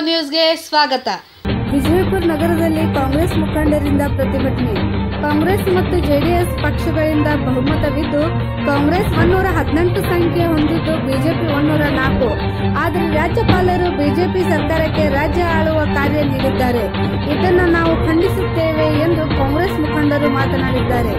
ನ್ಯೂಸ್ಗೆ ಸ್ವಾಗತ ವಿಜಯಪುರ ನಗರದಲ್ಲಿ ಕಾಂಗ್ರೆಸ್ ಮುಖಂಡರಿಂದ ಪ್ರತಿಭಟನೆ ಕಾಂಗ್ರೆಸ್ ಮತ್ತು ಜೆಡಿಎಸ್ ಪಕ್ಷಗಳಿಂದ ಬಹುಮತವಿದ್ದು ಕಾಂಗ್ರೆಸ್ ಒನ್ನೂರ ಹದಿನೆಂಟು ಸಂಖ್ಯೆ ಹೊಂದಿದ್ದು ಬಿಜೆಪಿ ಒನ್ನೂರ ನಾಲ್ಕು ಆದರೆ ರಾಜ್ಯಪಾಲರು ಬಿಜೆಪಿ ಸರ್ಕಾರಕ್ಕೆ ರಾಜ್ಯ ಆಳುವ ಕಾರ್ಯ ನೀಡಿದ್ದಾರೆ ಇದನ್ನು ನಾವು ಖಂಡಿಸುತ್ತೇವೆ ಎಂದು ಕಾಂಗ್ರೆಸ್ ಮುಖಂಡರು ಮಾತನಾಡಿದ್ದಾರೆ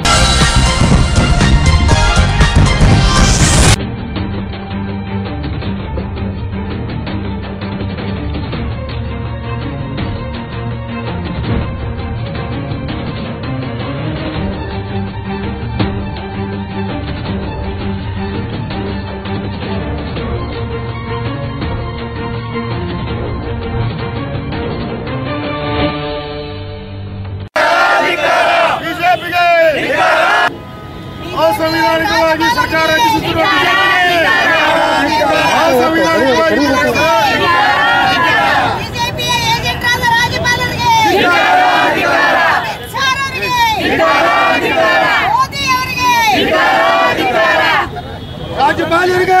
ಬಿಜೆಪಿಗೆ ಅಸಂವಿಧಾನಿಕವಾಗಿ ಸರ್ಕಾರ ರಚಿಸುತ್ತಿರುವ ಬಿಜೆಪಿಗೆ ಅಸಂವಿಧಾನಿಕವಾಗಿ ಬಿಜೆಪಿಯ ಏಜೆಂಟ್ರಾದ ರಾಜ್ಯಪಾಲರಿಗೆ ಅಮಿತ್ ಶಾ ಅವರಿಗೆ ಮೋದಿ ಅವರಿಗೆ ರಾಜ್ಯಪಾಲರಿಗೆ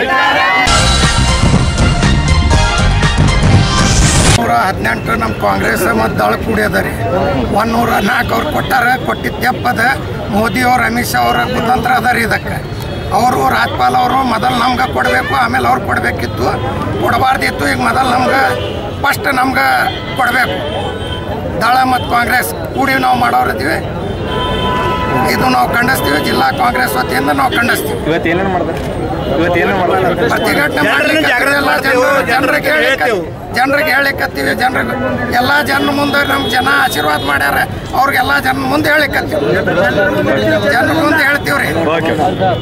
ನೂರ ಹದಿನೆಂಟು ನಮ್ಮ ಕಾಂಗ್ರೆಸ್ ಮತ್ತು ದಳ ಕೂಡ್ಯದ ರೀ ಒಂದು ನೂರ ನಾಲ್ಕು ಅವ್ರು ಕೊಟ್ಟಾರ ಕೊಟ್ಟಿದ್ದು ತೆಪ್ಪದ ಮೋದಿ ಅವ್ರು ಅಮಿತ್ ಶಾ ಅವ್ರ ಕುತಂತ್ರ ಅದ ರೀ ಇದಕ್ಕೆ ಅವರು ರಾಜ್ಪಾಲ್ ಅವರು ಮೊದಲು ನಮ್ಗೆ ಕೊಡಬೇಕು ಆಮೇಲೆ ಅವ್ರು ಕೊಡಬೇಕಿತ್ತು ಕೊಡಬಾರ್ದಿತ್ತು ಈಗ ಮೊದಲು ನಮ್ಗೆ ಫಸ್ಟ್ ನಮ್ಗೆ ಕೊಡಬೇಕು ದಳ ಮತ್ತು ಕಾಂಗ್ರೆಸ್ ಕೂಡಿ ನಾವು ಮಾಡೋರಿದ್ದೀವಿ ಇದು ನಾವು ಖಂಡಿಸ್ತೀವಿ ಜಿಲ್ಲಾ ಕಾಂಗ್ರೆಸ್ ವತಿಯಿಂದ ನಾವು ಖಂಡಿಸ್ತೀವಿ ಇವತ್ತು ಏನೇನು ಮಾಡ್ತಾರೆ ಇವತ್ತು ಏನೇನು ಮಾಡ್ತಾರೆ ಪ್ರತಿಭಟನೆ ಮಾಡ್ಲಿಕ್ಕೆ ಎಲ್ಲ ಜನರು- ಜನರಿಗೆ ಹೇಳಿಕ್ಕೆ ಜನರಿಗೆ ಹೇಳಿಕತ್ತೀವಿ ಜನರಿಗೆ ಎಲ್ಲ ಜನ ಮುಂದೆ ನಮ್ಮ ಜನ ಆಶೀರ್ವಾದ ಮಾಡ್ಯಾರ ಅವ್ರಿಗೆಲ್ಲ ಜನ ಮುಂದೆ ಹೇಳಿಕತ್ತೀವಿ ಜನರ ಮುಂದೆ ಹೇಳ್ತೀವ್ರಿ ಓಕೆ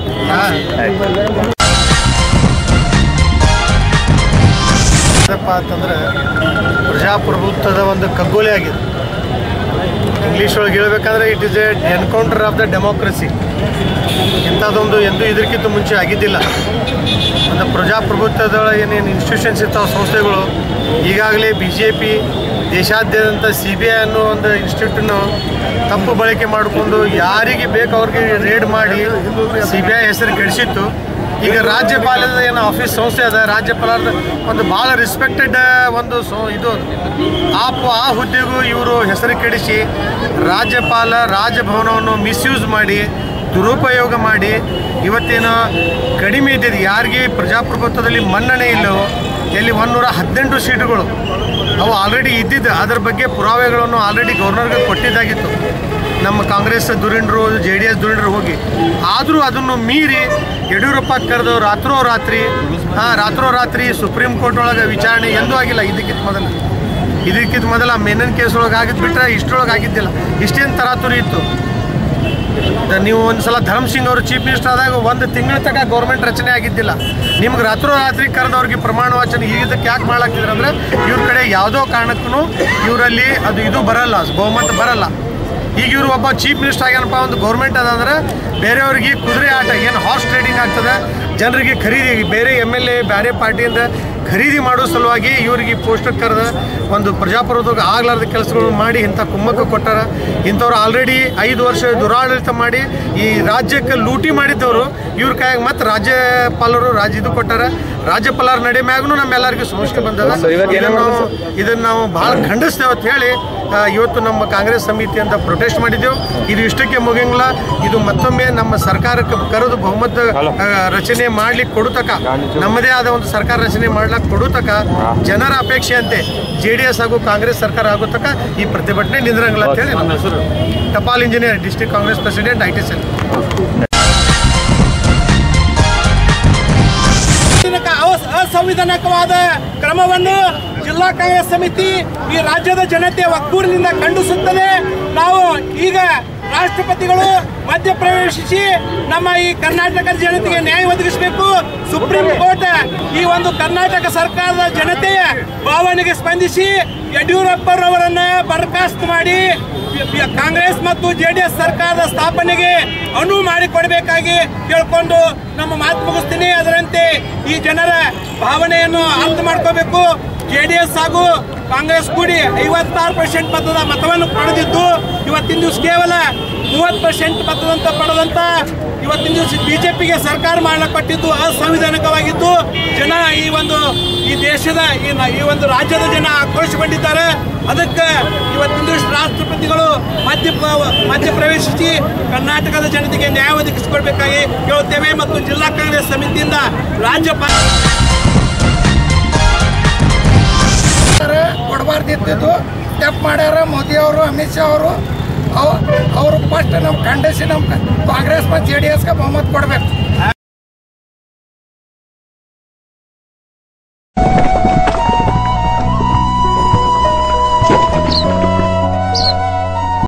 ಏನಪ್ಪ ಅಂತಂದ್ರೆ ಪ್ರಜಾಪ್ರಭುತ್ವದ ಒಂದು ಕಗ್ಗೊಲೆ ಆಗಿದೆ ಇಂಗ್ಲೀಷ್ ಒಳಗೆ ಹೇಳ್ಬೇಕಂದ್ರೆ it is a encounter of the democracy ಇಂಥದ್ದೊಂದು ಎಂದೂ ಇದಕ್ಕಿಂತ ಮುಂಚೆ ಆಗಿದ್ದಿಲ್ಲ ಒಂದು ಪ್ರಜಾಪ್ರಭುತ್ವದ ಏನೇನು ಇನ್ಸ್ಟಿಟ್ಯೂಷನ್ಸ್ ಇರ್ತಾವೆ ಸಂಸ್ಥೆಗಳು ಈಗಾಗಲೇ ಬಿ ಜೆ ಪಿ ದೇಶಾದ್ಯಂತ ಸಿ ಬಿ ಐ ಅನ್ನೋ ಒಂದು ಇನ್ಸ್ಟಿಟ್ಯೂಟನ್ನು ತಪ್ಪು ಬಳಕೆ ಮಾಡಿಕೊಂಡು ಯಾರಿಗೆ ಬೇಕು ಅವ್ರಿಗೆ ರೇಡ್ ಮಾಡಿ ಸಿ ಬಿ ಐ ಹೆಸರು ಕೆಡಿಸಿತ್ತು ಈಗ ರಾಜ್ಯಪಾಲದ ಏನು ಆಫೀಸ್ ಸಂಸ್ಥೆ ಅದ ರಾಜ್ಯಪಾಲದ ಒಂದು ಭಾಳ ರೆಸ್ಪೆಕ್ಟೆಡ್ ಒಂದು ಸೊ ಇದು ಆ ಪ- ಆ ಹುದ್ದೆಗೂ ಇವರು ಹೆಸರು ಕೆಡಿಸಿ ರಾಜ್ಯಪಾಲ ರಾಜಭವನವನ್ನು ಮಿಸ್ಯೂಸ್ ಮಾಡಿ ದುರುಪಯೋಗ ಮಾಡಿ ಇವತ್ತೇನು ಕಡಿಮೆ ಇದ್ದಿದ್ದು ಯಾರಿಗೆ ಪ್ರಜಾಪ್ರಭುತ್ವದಲ್ಲಿ ಮನ್ನಣೆ ಇಲ್ಲವೋ ಎಲ್ಲಿ ಒಂದೂರ ಹದಿನೆಂಟು ಸೀಟುಗಳು ಅವು ಆಲ್ರೆಡಿ ಇದ್ದಿದ್ದು ಅದರ ಬಗ್ಗೆ ಪುರಾವೆಗಳನ್ನು ಆಲ್ರೆಡಿ ಗವರ್ನರ್ಗೆ ಕೊಟ್ಟಿದ್ದಾಗಿತ್ತು ನಮ್ಮ ಕಾಂಗ್ರೆಸ್ ದುರಿಂಡ್ರು ಜೆ ಡಿ ಎಸ್ ದುರಿಂಡ್ರು ಹೋಗಿ ಆದರೂ ಅದನ್ನು ಮೀರಿ ಯಡಿಯೂರಪ್ಪ ಕರೆದು ರಾತ್ರೋರಾತ್ರಿ ಹಾಂ ರಾತ್ರೋರಾತ್ರಿ ಸುಪ್ರೀಂ ಕೋರ್ಟ್ ಒಳಗೆ ವಿಚಾರಣೆ ಎಂದೂ ಆಗಿಲ್ಲ ಇದಕ್ಕಿಂತ ಮೊದಲು ಇದಕ್ಕಿಂತ ಮೊದಲ ಮೆನನ್ ಕೇಸ್ ಒಳಗೆ ಆಗಿದ್ದು ಬಿಟ್ಟರೆ ಇಷ್ಟರೊಳಗೆ ಆಗಿದ್ದಿಲ್ಲ ಇಷ್ಟೇನು ತರಾತುರಿ ಇತ್ತು ದ- ನೀವು ಒಂದು ಸಲ ಧರ್ಮ್ ಸಿಂಗ್ ಅವರು ಚೀಫ್ ಮಿನಿಸ್ಟರ್ ಆದಾಗ ಒಂದು ತಿಂಗಳ ತನಕ ಗೌರ್ಮೆಂಟ್ ರಚನೆ ಆಗಿದ್ದಿಲ್ಲ ನಿಮ್ಗೆ ರಾತ್ರೋರಾತ್ರಿ ಕರೆದವ್ರಿಗೆ ಪ್ರಮಾಣ ವಾಚನ ಇದಕ್ಕೆ ಯಾಕೆ ಮಾಡ್ಲಾಕ್ತಿದ್ರು ಅಂದರೆ ಇವ್ರ ಕಡೆ ಯಾವುದೋ ಕಾರಣಕ್ಕೂ ಇವರಲ್ಲಿ ಅದು ಇದು ಬರಲ್ಲ ಬಹುಮತ ಬರಲ್ಲ ಈಗ ಇವರು ಒಬ್ಬ ಚೀಫ್ ಮಿನಿಸ್ಟರ್ ಆಗ್ಯಾನಪ್ಪ ಒಂದು ಗೌರ್ಮೆಂಟ್ ಅದ ಅಂದ್ರೆ ಬೇರೆಯವ್ರಿಗೆ ಕುದುರೆ ಆಟ ಏನು ಹಾರ್ಸ್ ಟ್ರೇಡಿಂಗ್ ಆಗ್ತದೆ ಜನರಿಗೆ ಖರೀದಿ ಬೇರೆ ಎಮ್ ಎಲ್ ಎ ಬೇರೆ ಪಾರ್ಟಿಯಿಂದ ಖರೀದಿ ಮಾಡೋ ಸಲುವಾಗಿ ಇವರಿಗೆ ಪೋಸ್ಟರ್ ಕರೆದ ಒಂದು ಪ್ರಜಾಪ್ರಭುತ್ವಕ್ಕೆ ಆಗ್ಲಾರ್ದ ಕೆಲಸಗಳು ಮಾಡಿ ಇಂಥ ಕುಮ್ಮಕ್ಕು ಕೊಟ್ಟಾರ ಇಂಥವ್ರು ಆಲ್ರೆಡಿ ಐದು ವರ್ಷ ದುರಾಡಳಿತ ಮಾಡಿ ಈ ರಾಜ್ಯಕ್ಕೆ ಲೂಟಿ ಮಾಡಿದ್ದವರು ಇವ್ರ ಕೈಯಾಗ ಮತ್ತೆ ರಾಜ್ಯಪಾಲರು ರಾಜ್ಯ ಇದು ಕೊಟ್ಟಾರ ರಾಜ್ಯಪಾಲರ ನಡೆ ಮ್ಯಾಗೂ ನಮ್ಮೆಲ್ಲರಿಗೂ ಸಮಸ್ಯೆ ಬಂದದ So, ಇವತ್ತು ಏನೇನ್ ಇದನ್ನ ಮಾಡೋದು ನಾವು ಇದನ್ನು ನಾವು ಭಾಳ ಖಂಡಿಸ್ತೇವೆ ಅಂತ ಹೇಳಿ ಆ, ಇವತ್ತು ನಮ್ಮ ಕಾಂಗ್ರೆಸ್ ಸಮಿತಿಯಿಂದ ಪ್ರೊಟೆಸ್ಟ್ ಮಾಡಿದ್ದೆವು ಇದು ಇಷ್ಟಕ್ಕೆ ಮುಗಿಯಂಗಿಲ್ಲ ಇದು ಮತ್ತೊಮ್ಮೆ ನಮ್ಮ ಸರ್ಕಾರಕ್ಕೆ ಕರೆದು ಬಹುಮತ ಆ, ರಚನೆ ಮಾಡ್ಲಿಕ್ಕೆ ಕೊಡುತಕ ನಮ್ಮದೇ ಆದ ಒಂದು ಸರ್ಕಾರ ರಚನೆ ಮಾಡ್ಲಿಕ್ಕೆ ಕೊಡುತಕ ಜನರ ಅಪೇಕ್ಷೆಯಂತೆ ಜೆ ಡಿ ಎಸ್ ಹಾಗೂ ಕಾಂಗ್ರೆಸ್ ಸರ್ಕಾರ ಆಗೋ ತಕ ಈ ಪ್ರತಿಭಟನೆ ನಿಂದ್ರಂಗಿಲ್ಲ ಅಂತ ಹೇಳಿ ನಮ್ಮ ಹೆಸರು Tapal engineer district Congress president I T cell ಅವ- ಅಸಂವಿಧಾನಿಕವಾದ ಕ್ರಮವನ್ನು ಜಿಲ್ಲಾ ಕಾಂಗ್ರೆಸ್ ಸಮಿತಿ ಈ ರಾಜ್ಯದ ಜನತೆ ಒಗ್ಗೂರಿನಿಂದ ಖಂಡಿಸುತ್ತದೆ ನಾವು ಈಗ ರಾಷ್ಟ್ರಪತಿಗಳು ಮಧ್ಯಪ್ರವೇಶಿಸಿ ನಮ್ಮ ಈ ಕರ್ನಾಟಕದ ಜನತೆಗೆ ನ್ಯಾಯ ಒದಗಿಸಬೇಕು ಸುಪ್ರೀಂ ಕೋರ್ಟ್ ಈ ಒಂದು ಕರ್ನಾಟಕ ಸರ್ಕಾರದ ಜನತೆಯ ಭಾವನೆಗೆ ಸ್ಪಂದಿಸಿ ಯಡಿಯೂರಪ್ಪರವರನ್ನ ಬರ್ಖಾಸ್ತು ಮಾಡಿ ಕಾಂಗ್ರೆಸ್ ಮತ್ತು ಜೆಡಿಎಸ್ ಸರ್ಕಾರದ ಸ್ಥಾಪನೆಗೆ ಅನುವು ಮಾಡಿಕೊಡಬೇಕಾಗಿ ಕೇಳ್ಕೊಂಡು ನಮ್ಮ ಮಾತು ಮುಗಿಸ್ತೀನಿ ಅದರಂತೆ ಈ ಜನರ ಭಾವನೆಯನ್ನು ಅರ್ಥ ಮಾಡ್ಕೋಬೇಕು ಜೆಡಿಎಸ್ ಹಾಗೂ ಕಾಂಗ್ರೆಸ್ ಕೂಡಿ ಐವತ್ತಾರು ಪರ್ಸೆಂಟ್ ಮತದ ಮತವನ್ನು ಪಡೆದಿದ್ದು ಇವತ್ತಿನ ದಿವಸ ಕೇವಲ ಮೂವತ್ತು ಪರ್ಸೆಂಟ್ ಮತದಂತ ಪಡೆದಂತ ಇವತ್ತಿನ ದಿವಸ ಬಿಜೆಪಿಗೆ ಸರ್ಕಾರ ಮಾಡಲ್ಪಟ್ಟಿದ್ದು ಅಸಂವಿಧಾನಿಕವಾಗಿದ್ದು ಜನ ಈ ಒಂದು ಈ ದೇಶದ ಈ ನ- ಈ ಒಂದು ರಾಜ್ಯದ ಜನ ಆಕ್ರೋಶಗೊಂಡಿದ್ದಾರೆ ಅದಕ್ಕೆ ಇವತ್ತಿನ ದಿವಸ ರಾಷ್ಟ್ರಪತಿಗಳು ಮಧ್ಯ ಮಧ್ಯಪ್ರವೇಶಿಸಿ ಕರ್ನಾಟಕದ ಜನತೆಗೆ ನ್ಯಾಯ ಒದಗಿಸಿಕೊಡ್ಬೇಕಾಗಿ ಕೇಳುತ್ತೇವೆ ಮತ್ತು ಜಿಲ್ಲಾ ಕಾಂಗ್ರೆಸ್ ಸಮಿತಿಯಿಂದ ರಾಜ್ಯಪಾಲ ಕೊಡಬಾರ್ದಿದ್ದು ಸ್ಟೆಪ್ ಮಾಡ್ಯಾರ ಮೋದಿ ಅವರು ಅಮಿತ್ ಶಾ ಅವರು ಅವರು ಫಸ್ಟ್ ನಮ್ಮ ಖಂಡಿಸಿ ನಮ್ಮ ಕಾಂಗ್ರೆಸ್ ಮತ್ತು ಜೆ ಡಿ ಎಸ್ಗೆ ಬಹುಮತ ಕೊಡಬೇಕು